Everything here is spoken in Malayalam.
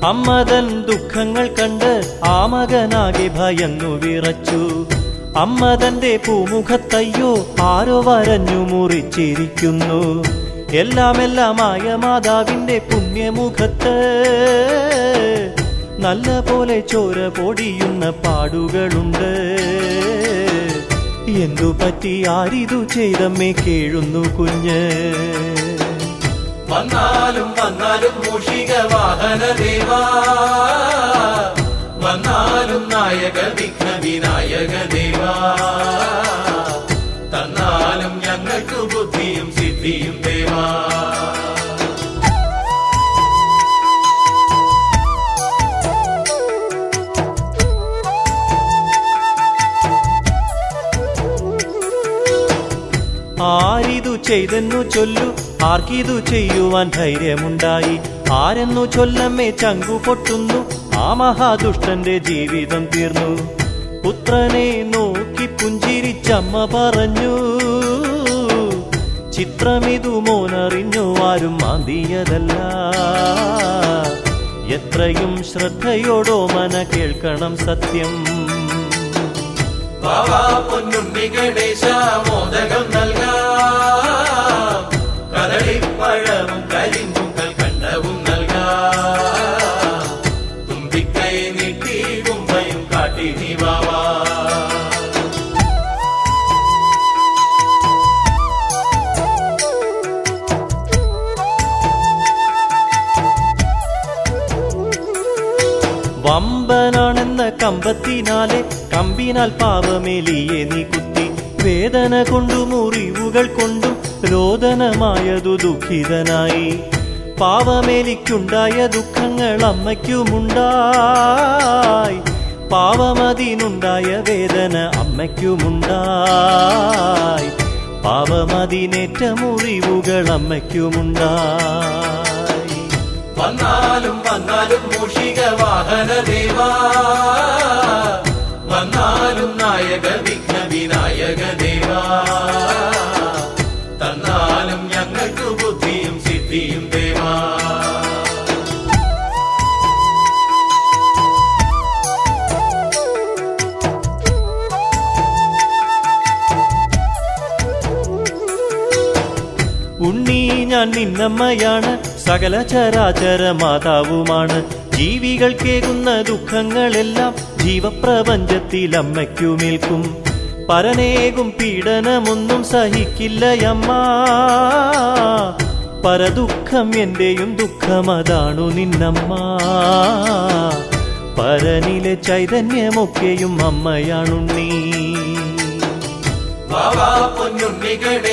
അമ്മതൻ ദുഃഖങ്ങൾ കണ്ട് ആ മകനാകെ ഭയന്നു വിറച്ചു അമ്മ തന്റെ പൂമുഖത്തയ്യോ ആരോ വരഞ്ഞു മുറിച്ചിരിക്കുന്നു എല്ലാം എല്ലാമായ മാതാവിന്റെ പുണ്യമുഖത്ത് നല്ല പോലെ ചോര പൊടിയുന്ന പാടുകളുണ്ട് എന്തു പറ്റി ആരിതു ചെയ്തമ്മേ കേഴുന്നു കുഞ്ഞ് വന്നാലും വന്നാലും മൂഷിക വാഹന ദേവാ വന്നാലും നായക വിഘ്ന വിനായക ദേവാ തന്നാലും ഞങ്ങൾക്ക് ബുദ്ധിയും സിദ്ധിയും ദേവാ ആരിതു ചെയ്തെന്നു ചൊല്ലു ആർക്കിതു ചെയ്യുവാൻ ധൈര്യമുണ്ടായി ആരെന്നു ചൊല്ലമ്മേ ചങ്കു പൊട്ടുന്നു ആ മഹാദുഷ്ടന്റെ ജീവിതം തീർന്നു പുത്രനെ നോക്കി പുഞ്ചിരിച്ചമ്മ പറഞ്ഞു ചിത്രമിതു മോനറിഞ്ഞു ആരും മാന്തിയതല്ല എത്രയും ശ്രദ്ധയോടോ മന കേൾക്കണം സത്യം ബാബാ പൊന്നുണ്ണി ഗണേശ മോദകം നൽകാം കദളിപ്പഴവും കരിമ്പും കൽക്കണ്ടവും നൽകാം തുമ്പിക്കൈ നീട്ടി കുമ്പയും കാട്ടി നീ ബാബാ വമ്പനാണെന്ന കമ്പത്തിനാലെ കമ്പിനാൽ പാവമേലിയെ നീ കുത്തി വേദന കൊണ്ടു മുറിവുകൾ കൊണ്ടും രോദനമായതു ദുഃഖിതനായി പാവമേലിക്കുണ്ടായ ദുഃഖങ്ങൾ അമ്മയ്ക്കുമുണ്ടായി പാവമതിനുണ്ടായ വേദന അമ്മയ്ക്കുമുണ്ടായി പാവമതിനേറ്റ മുറിവുകൾ അമ്മയ്ക്കുമുണ്ടായി വന്നാലും വന്നാലും മൂഷിക വാഹന ദേവാ വന്നാലും നായക വിഘ്ന വിനായക ദേവാ തന്നാലും ഞങ്ങൾക്ക് ബുദ്ധിയും സിദ്ധിയും ദേവാ ഉണ്ണി ഞാൻ നിന്നമ്മയാണ് സകല ചരാചര മാതാവുമാണ് ജീവികൾ കേകുന്ന ദുഃഖങ്ങളെല്ലാം ജീവപ്രപഞ്ചത്തിൽ അമ്മയ്ക്കുമേൽക്കും പരനേകും പീഡനമൊന്നും സഹിക്കില്ലയമ്മ പരദുഃഖം എന്റെയും ദുഃഖമതാണു നിന്നമ്മ പരനിലെ ചൈതന്യമൊക്കെയും അമ്മയാണുണ്ണീ ബാബാ പൊന്നുണ്ണി ഗണേശ